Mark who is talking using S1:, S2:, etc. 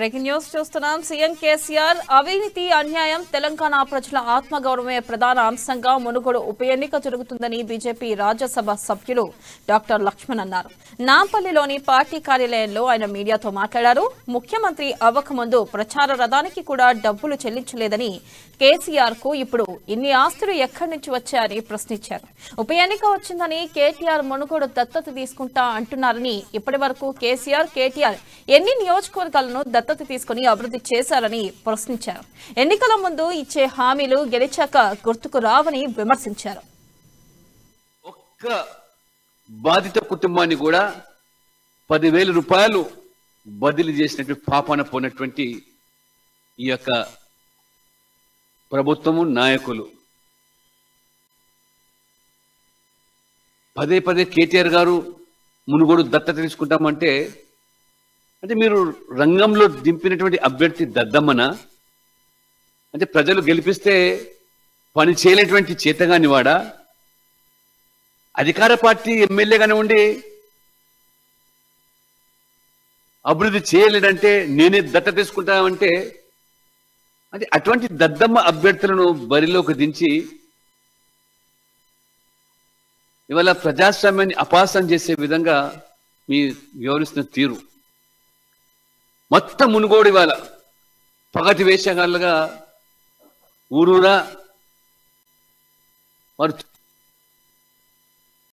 S1: breaking news చూస్తున్నాం CM KCR అవినీతి అన్యాయం తెలంగాణ ప్రజల ఆత్మగౌరవమే ప్రధాన అంశంగా మునుగోడు ఉప ఎన్నిక జరుగుతుందని బీజేపీ రాజ్యసభ సభ్యులు డాక్టర్ లక్ష్మణ్ అన్నారు నాంపల్లిలోని పార్టీ కార్యాలయంలో ఆయన మీడియాతో మాట్లాడారు ముఖ్యమంత్రి అవ్వకముందు ప్రచార రథానికి కూడా డబ్బులు చెల్లించలేదని కేసీఆర్ కు ఇప్పుడు ఇన్ని ఆస్తులు ఎక్కడి నుంచి వచ్చాయని ప్రశ్నించారు ఉప ఎన్నిక వచ్చిందని కేటీఆర్ మునుగోడు దత్తత తీసుకుంటా అంటున్నారని ఇప్పటి వరకు కేసీఆర్ కేటీఆర్ ఎన్ని నియోజకవర్గాలను దత్తత తీసుకుని అభివృద్ధి చేశారని ప్రశ్నించారు ఎన్నికల ముందు ఇచ్చే హామీలు గెలిచాక గుర్తుకు రావని విమర్శించారు
S2: ఒక్క బాధిత కుటుంబాన్ని కూడా పదివేల రూపాయలు బదిలీ చేసినట్టు పాపాన పోయినటువంటి ఈ యొక్క ప్రభుత్వము నాయకులు పదే పదే కేటీఆర్ గారు మునుగోడు దత్తత తీసుకుంటామంటే అంటే మీరు రంగంలో దింపినటువంటి అభ్యర్థి దద్దమ్మన అంటే ప్రజలు గెలిపిస్తే పని చేయలేటువంటి చేతగాని వాడా అధికార పార్టీ ఎమ్మెల్యేగానే ఉండి అభివృద్ధి చేయలేడంటే నేనే దత్త తీసుకుంటామంటే అది అటువంటి దద్దమ్మ అభ్యర్థులను బరిలోకి దించి ఇవాళ ప్రజాస్వామ్యాన్ని అపాసం చేసే విధంగా మీ వివరిస్తున్న తీరు మొత్తం మునుగోడు ఇవాళ పగటి వేషగాళ్ళుగా ఊరూరా వారు